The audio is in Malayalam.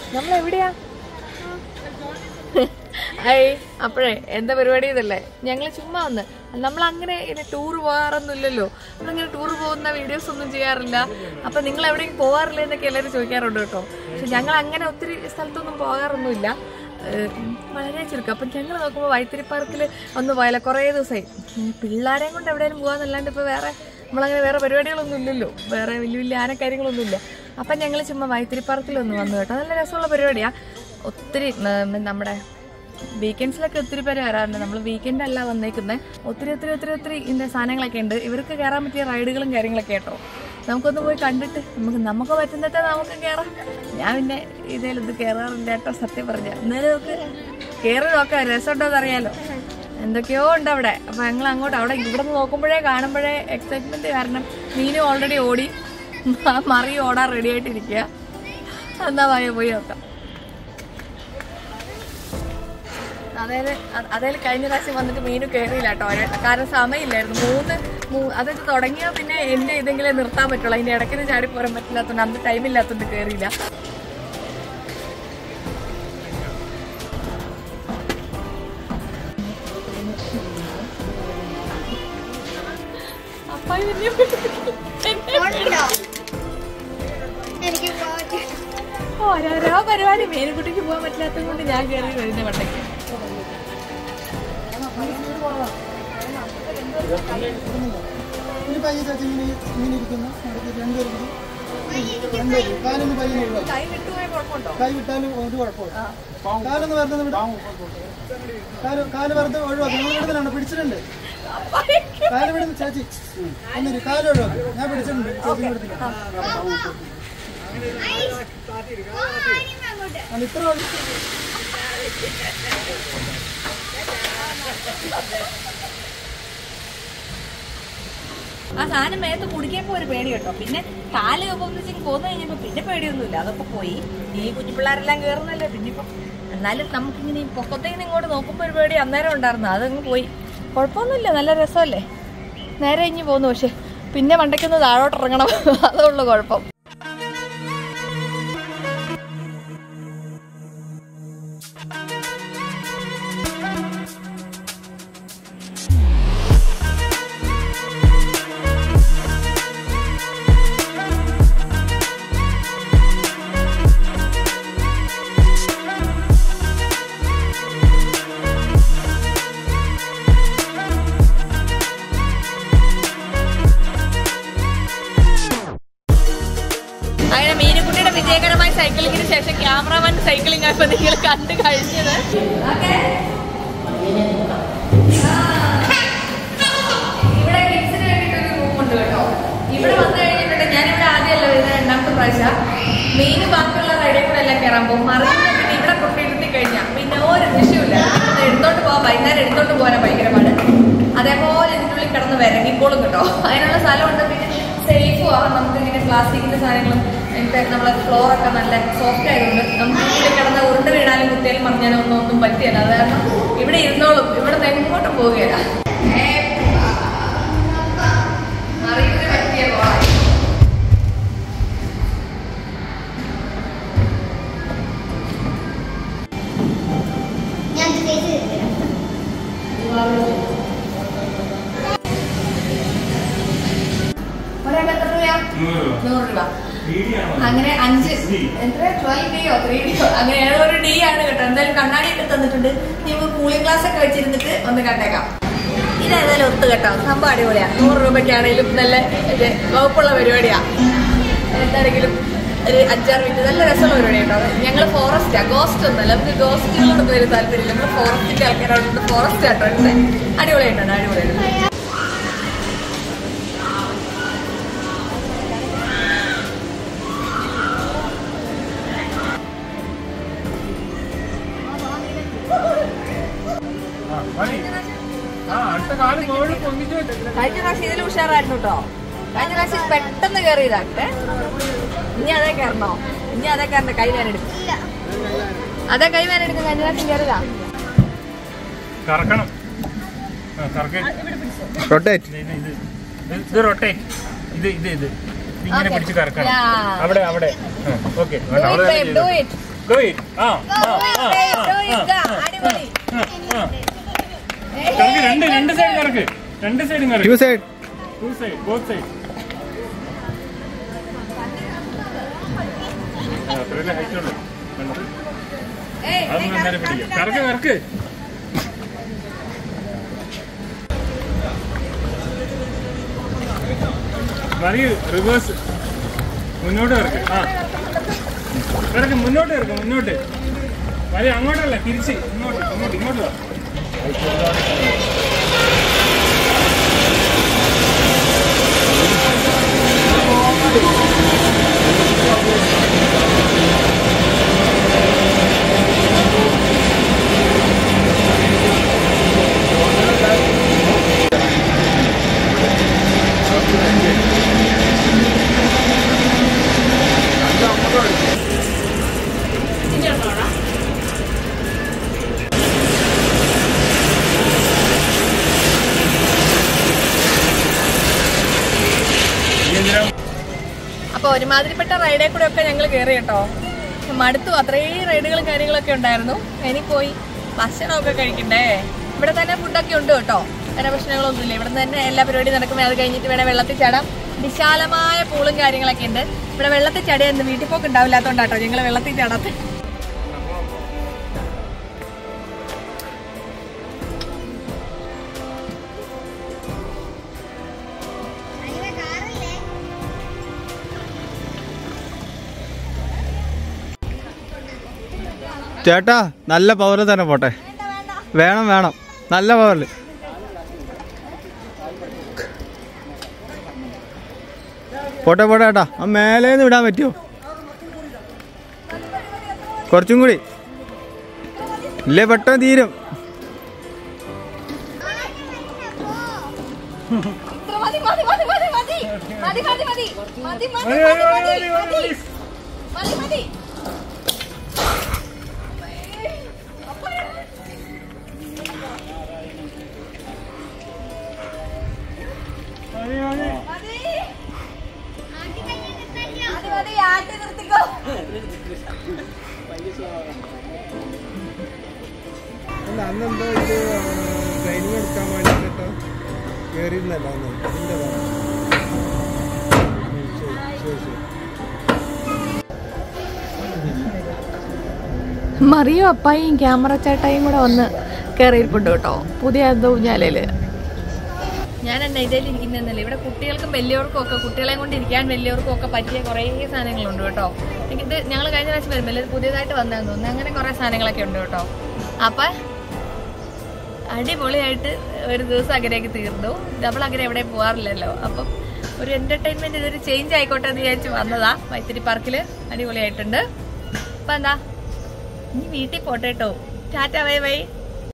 നമ്മൾ എവിടെയാ ഐ അപ്പോഴേ എന്താ പരിപാടി ഇതല്ലേ ഞങ്ങൾ ചുമ്മാ വന്ന് നമ്മൾ അങ്ങനെ ഇങ്ങനെ ടൂർ പോകാറൊന്നുമില്ലല്ലോ നമ്മളിങ്ങനെ ടൂർ പോകുന്ന വീഡിയോസ് ഒന്നും ചെയ്യാറില്ല അപ്പൊ നിങ്ങൾ എവിടെയും പോകാറില്ല എന്നൊക്കെ എല്ലാവരും ചോദിക്കാറുണ്ട് കേട്ടോ പക്ഷെ ഞങ്ങൾ അങ്ങനെ ഒത്തിരി സ്ഥലത്തൊന്നും പോകാറൊന്നുമില്ല ഏഹ് വളരെ ചുരുക്കം അപ്പം ഞങ്ങൾ നോക്കുമ്പോൾ വൈത്തിരി പാർക്കിൽ ഒന്ന് പോയാലോ കുറേ ദിവസമായി ഉം പിള്ളേരെയും കൊണ്ട് എവിടെയെങ്കിലും പോകാന്നല്ലാണ്ട് ഇപ്പോൾ വേറെ നമ്മളങ്ങനെ വേറെ പരിപാടികളൊന്നും ഇല്ലല്ലോ വേറെ വലിയ വലിയ ആനക്കാര്യങ്ങളൊന്നും ഇല്ല അപ്പം ഞങ്ങൾ ചുമ്മാ വൈത്തിരി പാർക്കിൽ ഒന്ന് വന്നു കേട്ടോ നല്ല രസമുള്ള പരിപാടിയാണ് ഒത്തിരി ഉം, നമ്മുടെ വീക്കെൻഡ്സിലൊക്കെ ഒത്തിരി പേര് വരാറുണ്ട് നമ്മൾ വീക്കെൻഡ് അല്ല വന്നേക്കുന്നത് ഒത്തിരി ഒത്തിരി ഒത്തിരി ഒത്തിരി ഇതിൻ്റെ സാധനങ്ങളൊക്കെ ഉണ്ട് ഇവർക്ക് കയറാൻ പറ്റിയ റൈഡുകളും കാര്യങ്ങളൊക്കെ കേട്ടോ നമുക്കൊന്ന് പോയി കണ്ടിട്ട് നമുക്ക് നമുക്ക് പറ്റുന്നിട്ട് നമുക്ക് കയറാം ഞാൻ പിന്നെ ഇതേലും ഇത് കയറാറില്ല കേട്ടോ സത്യം പറഞ്ഞ എന്നാലും നമുക്ക് കയറി നോക്കാം രസമുണ്ടോ എന്നറിയാലോ എന്തൊക്കെയോ ഉണ്ട് അവിടെ അപ്പൊ ഞങ്ങൾ അങ്ങോട്ട് അവിടെ ഇവിടെ നിന്ന് നോക്കുമ്പോഴേ കാണുമ്പോഴേ എക്സൈറ്റ്മെന്റ് കാരണം മീനും ഓൾറെഡി ഓടി മറി ഓടാൻ റെഡി ആയിട്ടിരിക്കുക എന്നാ വായ പോയി നോക്കാം അതായത് അതായത് കഴിഞ്ഞ പ്രാവശ്യം വന്നിട്ട് മീന് കയറിയില്ല കേട്ടോ ഒരു- കാരണം സമയമില്ലായിരുന്നു മൂന്ന് മൂ- അതായത് തുടങ്ങിയാൽ പിന്നെ എന്റെ ഇതെങ്കിലും നിർത്താൻ പറ്റുള്ളൂ അതിന്റെ ഇടയ്ക്ക് ചാടി പോരാൻ പറ്റില്ലാത്തതുകൊണ്ട് അന്ന് ടൈം ഇല്ലാത്തതുകൊണ്ട് കയറിയില്ല അപ്പായി എന്നെ പേടിപ്പിക്കും. ഉണ്ടോ? എനിക്ക് പോകാൻ ഓരോരോ പരിപാടി മേലുകുട്ടിക്ക് പോകാൻ പറ്റാത്തത് കൊണ്ട് ഞാൻ കയറി വരുന്ന വട്ടയ്ക്ക് ഒരു പയ്യ ചേച്ചി ഇങ്ങനെ ഇങ്ങനെ ഇരിക്കുന്നു അടുത്ത് രണ്ടുപേരും രണ്ടുപേരും കാലൊന്ന് പയ്യനെ ഒഴിവാക്കും കൈ വിട്ടുപോയ കുഴപ്പമുണ്ടോ കൈ വിട്ടാലും ഒരു കുഴപ്പമില്ല കാലൊന്ന് വെറുതെ ഒന്ന് വിടാം കാല് കാല് വെറുതെ ഒഴിവാക്കും നിങ്ങൾ ഇവിടുന്നാണ് പിടിച്ചിട്ടുണ്ട് കാല് വിടുന്ന ചേച്ചി ഒന്നിരി കാല് ഒഴിവാക്കും ഞാൻ പിടിച്ചിട്ടുണ്ട് ചേച്ചി കൊടുത്തില്ല അത് ഇത്ര ഒഴി- ആ സാധനം മേത്ത് കുടിക്കുമ്പോ ഒരു പേടി കേട്ടോ പിന്നെ കാല് ഒന്നിച്ചിങ് പോന്നു കഴിഞ്ഞപ്പോ പിന്നെ പേടിയൊന്നുമില്ല അതൊക്കെ പോയി ഈ കുഞ്ഞു പിള്ളേരെല്ലാം കയറുന്നല്ലേ പിന്നെ ഇപ്പൊ എന്നാലും നമുക്കിങ്ങനെ ഈ പൊക്കത്തേന്ന് ഇങ്ങോട്ട് നോക്കുമ്പോ ഒരു പേടി അന്നേരം ഉണ്ടായിരുന്നു അതങ്ങ് പോയി കുഴപ്പമൊന്നുമില്ല നല്ല രസമല്ലേ നേരെ ഇഞ്ഞ് പോന്നു പക്ഷെ പിന്നെ മണ്ടയ്ക്കൊന്ന് താഴോട്ട് ഇറങ്ങണം അതുള്ളു കുഴപ്പം അങ്ങനെ മീനുകുട്ടിയുടെ വിജയകരമായ സൈക്ലിങ്ങിന് ശേഷം ക്യാമറമാൻ സൈക്ലിംഗ് ആയപ്പോ നിങ്ങൾ കണ്ടു കഴിഞ്ഞത് ഇവിടെ കിഡ്സിന് വേണ്ടിയിട്ടൊരു റൂമുണ്ട് കേട്ടോ ഇവിടെ വന്നു കഴിഞ്ഞിട്ടുണ്ട് ഞാനിവിടെ ആദ്യമല്ല വരുന്നത് രണ്ടാമത്തെ പ്രാവശ്യം മെയിൻ ബാക്കിയുള്ള റൈഡിൽ കൂടെ എല്ലാം കയറാൻ പോകും മറിയുന്ന പിന്നെ ഇവിടെ കൊണ്ടിരുത്തി കഴിഞ്ഞാൽ പിന്നെ ഒരു വിഷയമില്ല ഇത് എടുത്തോണ്ട് പോകാൻ വൈകുന്നേരം എടുത്തോണ്ട് പോകാൻ ഭയങ്കര പാട് അതേപോലെ ഇതിനുള്ളിൽ കിടന്ന് വിരങ്ങിക്കോളും കേട്ടോ അതിനുള്ള സ്ഥലമുണ്ട് പിന്നെ സേഫും ആണ് നമുക്ക് ഇങ്ങനെ പ്ലാസ്റ്റിക്കിന്റെ സാധനങ്ങളും ഇങ്ങനത്തെ നമ്മളെ ഫ്ലോർ ഒക്കെ നല്ല സോഫ്റ്റ് ആയതുകൊണ്ട് നമുക്ക് ഇവിടെ കിടന്ന് ഉരുണ്ട് വീണാലും കുത്തിയാലും മറിഞ്ഞാലും ഒന്നും ഒന്നും പറ്റിയല്ല അത് കാരണം ഇവിടെ ഇരുന്നോളും ഇവിടെ നിന്ന് എങ്ങോട്ടും പോവുകയില്ല മറിയുന്നതിന് പറ്റിയ കോളായി ഞാൻ സ്റ്റേജ് തരാം ഒരാൾക്ക് എത്ര രൂപയാ നൂറ് രൂപ അങ്ങനെ അഞ്ച് എത്ര ട്വൽവ് ഡിയോ ത്രീ ഡിയോ അങ്ങനെ ഏതോ ഒരു ഡി ആണ് കേട്ടോ എന്തായാലും കണ്ണാടി ഒക്കെ തന്നിട്ടുണ്ട് നമുക്ക് കൂളിംഗ് ഗ്ലാസ് ഒക്കെ വെച്ചിരുന്നിട്ട് ഒന്ന് കണ്ടേക്കാം ഇതേതായാലും ഒത്ത് കേട്ടോ സംഭവം അടിപൊളിയാ നൂറ് രൂപയ്ക്കാണേലും നല്ല ഇത് വകുപ്പുള്ള പരിപാടിയാ എന്താണെങ്കിലും ഒരു അഞ്ചാറ് മിനിറ്റ് നല്ല രസമുള്ള പരിപാടി കേട്ടോ ഞങ്ങൾ ഫോറസ്റ്റാ ഗോസ്റ്റ് ഒന്നല്ല നമുക്ക് ഗോസ്റ്റുകളോടൊന്നും ഒരു താല്പര്യമില്ല നമ്മൾ ഫോറസ്റ്റിന്റെ ആൾക്കാരോട് ഫോറസ്റ്റ് ആട്ടോ എടുത്തത് അടിപൊളിയായിട്ടുണ്ട് അടിപൊളിയായിട്ടുണ്ട് ആ അടുത്ത കാലം മുകളിൽ പൊങ്ങിച്ച് കഴിഞ്ഞ പ്രാവശ്യം ഇതിൽ ഉഷാറായിരുന്നു കേട്ടോ കഴിഞ്ഞ പ്രാവശ്യം പെട്ടെന്ന് കയറിയതാട്ടെ ഇനി അതേ കയറണോ ഇനി അതേ കയറണ്ട കൈ വേന എടുക്കും ഇല്ല അതേ കൈ വേന എടുക്കും കഴിഞ്ഞ പ്രാവശ്യം കയറിയതാ കറക്കണം ആ, കറക്ക്. റൊട്ടേറ്റ് ഇത് ഇത് ഇത് ഇത് റൊട്ടേറ്റ് ഇത് ഇത് ഇത് ഇതിങ്ങനെ Okay. പിടിച്ച് കറക്കണം Yeah. അവിടെ അവിടെ okay Do it, babe, do it. Do it. ആ, ആ, ആ, ആ, അടിപൊളി ആ. കറക്ക് രണ്ട് രണ്ട് സൈഡ് കറക്ക് രണ്ട് സൈഡും ടു കറക്ക് side to side both side അത്രയല്ലേ ഹൈറ്റ് ഉള്ളൂ കണ്ടോ? അത് നന്നായി പിടിക്കാം കറക്ക് കറക്ക് മതി റിവേഴ്സ് മുന്നോട്ട് കിടക്ക് ആ കിടക്ക് മുന്നോട്ട് കിടക്ക് മുന്നോട്ട് മതി അങ്ങോട്ടല്ല തിരിച്ച് ഇങ്ങോട്ട് ഇങ്ങോട്ട് ഇങ്ങോട്ട് വാ നീ എന്തിനാ അപ്പൊ ഒരുമാതിരിപ്പെട്ട റൈഡേ കൂടെ ഒക്കെ ഞങ്ങൾ കയറി കേട്ടോ മടുത്തു അത്രയും റൈഡുകളും കാര്യങ്ങളൊക്കെ ഉണ്ടായിരുന്നു ഇനി പോയി ഭക്ഷണമൊക്കെ കഴിക്കണ്ടേ ഇവിടെ തന്നെ ഫുഡൊക്കെ ഉണ്ട് കേട്ടോ വേറെ പ്രശ്നങ്ങളൊന്നുമില്ല ഇവിടെ തന്നെ എല്ലാ പരിപാടിയും നടക്കുമ്പോൾ അത് കഴിഞ്ഞിട്ട് വേണേൽ വെള്ളത്തിൽ ചാടാം വിശാലമായ പൂളും കാര്യങ്ങളൊക്കെ ഉണ്ട് ഇവിടെ വെള്ളത്തിൽ ചാടിയാൽ വീട്ടിൽ പോക്ക് ഉണ്ടാവില്ലാത്തോണ്ടാട്ടോ ഞങ്ങൾ വെള്ളത്തിൽ ചാടാത്ത അതിലെ കാറില്ലേ ചേട്ടാ നല്ല പവറിൽ തന്നെ പോട്ടെ വേണം വേണം നല്ല പവറിൽ പോട്ടെ പോട്ടെ ചേട്ടാ ആ മേലേന്ന് വിടാൻ പറ്റുമോ കുറച്ചും കൂടി ഇല്ലേ പെട്ടെന്ന് തീരും മതി മതി മതി മതി മതി മതി മതി മതി മതി മതി മതി, മതി, മതി, മതി, മതി, മതി. മതി മതി മതി, മതി. ആട്ടി കഴിഞ്ഞിട്ട് തന്നെയോ മതി മതി ആട്ടി നിർത്തിക്കോ അല്ല അന്നെന്തോ ഇത് ട്രെയിനിങ് എടുക്കാൻ വേണ്ടിട്ടോ കയറിയിരുന്നല്ലോ അന്ന് അതിൻ്റെ ശരി ശരി മറിയും അപ്പായും ക്യാമറ ചേട്ടായും കൂടെ വന്ന് കയറിയിരിപ്പുണ്ട് കേട്ടോ പുതിയ എന്തോ ഊഞ്ഞാലയില് ഞാൻ എന്നെ ഇതിൽ ഇരിക്കുന്നതല്ലേ ഇവിടെ കുട്ടികൾക്കും വലിയവർക്കും ഒക്കെ കുട്ടികളെ കൊണ്ട് ഇരിക്കാൻ വലിയവർക്കും ഒക്കെ പറ്റിയ കുറേ സാധനങ്ങളുണ്ട് കേട്ടോ എനിക്കിത് ഞങ്ങൾ കഴിഞ്ഞ പ്രാവശ്യം വരുമ്പോൾ ഇത് പുതിയതായിട്ട് വന്നതെന്ന് തോന്നുന്നു അങ്ങനെ കുറേ സാധനങ്ങളൊക്കെ ഉണ്ട് കേട്ടോ അപ്പൊ അടിപൊളിയായിട്ട് ഒരു ദിവസം അങ്ങനെയൊക്കെ തീർന്നു നമ്മൾ അങ്ങനെ എവിടെ പോകാറില്ലല്ലോ അപ്പം ഒരു എന്റർടൈൻമെന്റ് ഇതൊരു ചേഞ്ച് ആയിക്കോട്ടെ എന്ന് വിചാരിച്ച് വന്നതാ വൈത്തിരി പാർക്കില് അടിപൊളിയായിട്ടുണ്ട് അപ്പൊ എന്താ ഇനി വീട്ടിൽ പോട്ടെ കേട്ടോ ടാറ്റ ബൈ ബൈ